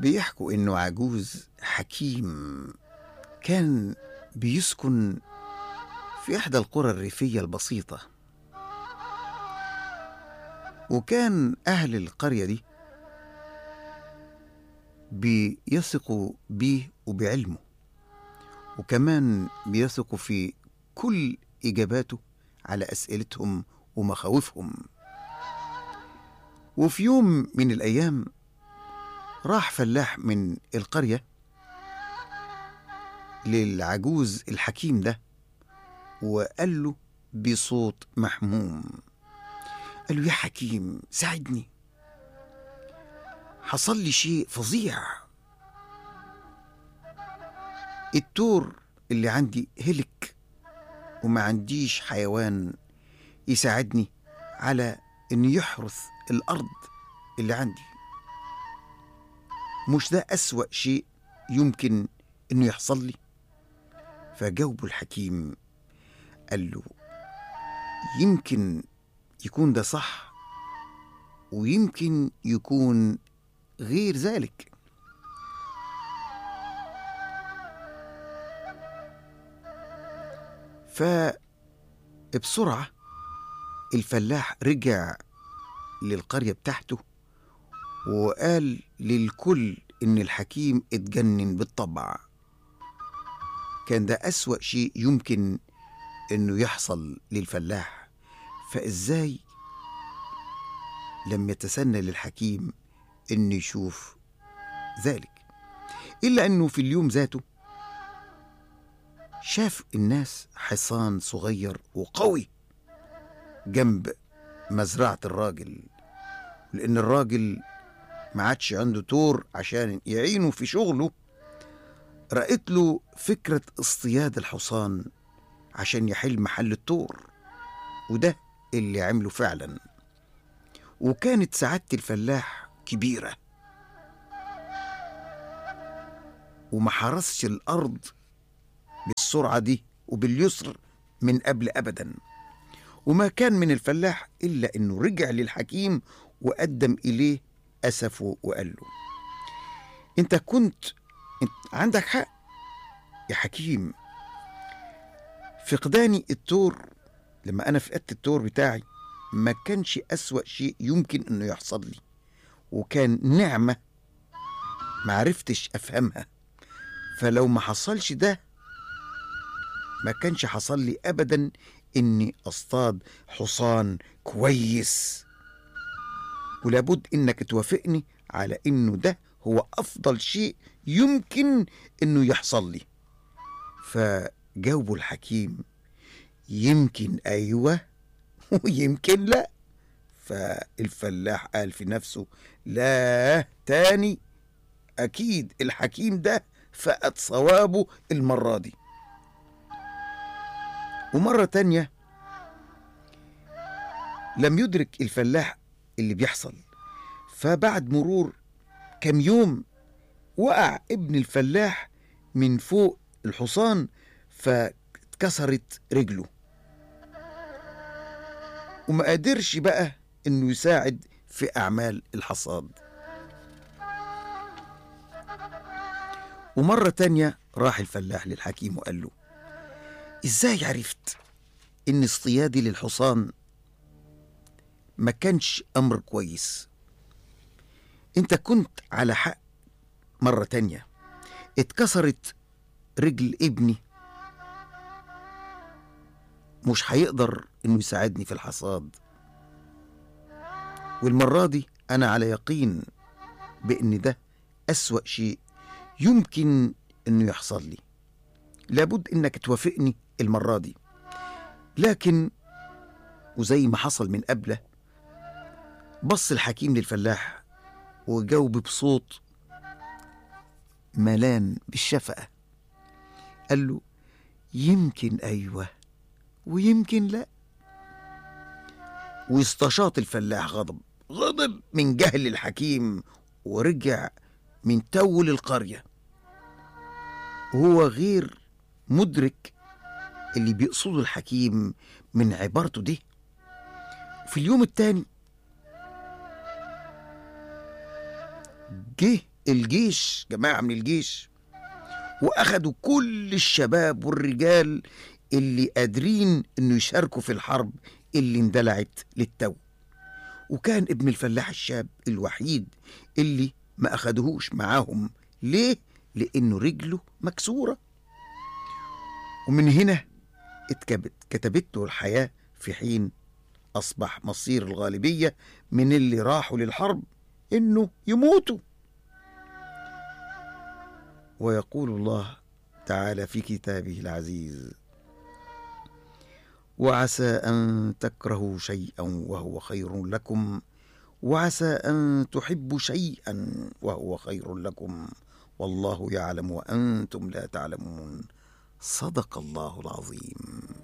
بيحكوا إنه عجوز حكيم كان بيسكن في إحدى القرى الريفية البسيطة وكان أهل القرية دي بيثقوا بيه وبعلمه وكمان بيثقوا في كل إجاباته على أسئلتهم ومخاوفهم وفي يوم من الأيام راح فلاح من القرية للعجوز الحكيم ده وقال له بصوت محموم قال له يا حكيم ساعدني حصل لي شيء فظيع التور اللي عندي هلك وما عنديش حيوان يساعدني على انه يحرث الارض اللي عندي مش ده اسوا شيء يمكن انه يحصل لي فجاوبه الحكيم قال له يمكن يكون ده صح ويمكن يكون غير ذلك فبسرعة الفلاح رجع للقرية بتاعته وقال للكل إن الحكيم اتجنن بالطبع كان ده أسوأ شيء يمكن إنه يحصل للفلاح فإزاي لم يتسنى للحكيم إنه يشوف ذلك إلا أنه في اليوم ذاته شاف الناس حصان صغير وقوي جنب مزرعة الراجل لأن الراجل ما عادش عنده تور عشان يعينه في شغله رأت له فكرة اصطياد الحصان عشان يحل محل التور وده اللي عمله فعلا وكانت سعادة الفلاح كبيرة وما حرسش الأرض بالسرعة دي وباليسر من قبل أبدا وما كان من الفلاح إلا أنه رجع للحكيم وقدم إليه أسفه وقال له أنت كنت انت عندك حق يا حكيم فقداني التور لما أنا فقدت التور بتاعي ما كانش أسوأ شيء يمكن أنه يحصل لي وكان نعمة معرفتش أفهمها فلو ما حصلش ده ما كانش حصل لي أبدا إني أصطاد حصان كويس ولابد إنك توافقني على إنه ده هو أفضل شيء يمكن إنه يحصل لي فجاوبه الحكيم يمكن أيوة ويمكن لا فالفلاح قال في نفسه لا تاني أكيد الحكيم ده فقد صوابه المرة دي ومرة تانية لم يدرك الفلاح اللي بيحصل فبعد مرور كم يوم وقع ابن الفلاح من فوق الحصان فاتكسرت رجله وما قدرش بقى انه يساعد في اعمال الحصاد ومرة تانية راح الفلاح للحكيم وقال له ازاي عرفت ان اصطيادي للحصان ما كانش امر كويس انت كنت على حق مرة تانية اتكسرت رجل ابني مش هيقدر انه يساعدني في الحصاد والمرة دي انا على يقين بان ده اسوأ شيء يمكن انه يحصل لي لابد انك توافقني المرة دي لكن وزي ما حصل من قبله بص الحكيم للفلاح وجاوب بصوت ملان بالشفقة قال له يمكن أيوة ويمكن لا واستشاط الفلاح غضب غضب من جهل الحكيم ورجع من تول القرية وهو غير مدرك اللي بيقصده الحكيم من عبارته دي في اليوم التاني جه الجيش جماعة من الجيش وأخدوا كل الشباب والرجال اللي قادرين إنه يشاركوا في الحرب اللي اندلعت للتو وكان ابن الفلاح الشاب الوحيد اللي ما أخدهوش معاهم ليه؟ لأنه رجله مكسورة ومن هنا اتكبت كتبت له الحياة في حين أصبح مصير الغالبية من اللي راحوا للحرب إنه يموتوا ويقول الله تعالى في كتابه العزيز وعسى أن تكرهوا شيئا وهو خير لكم وعسى أن تحبوا شيئا وهو خير لكم والله يعلم وأنتم لا تعلمون صدق الله العظيم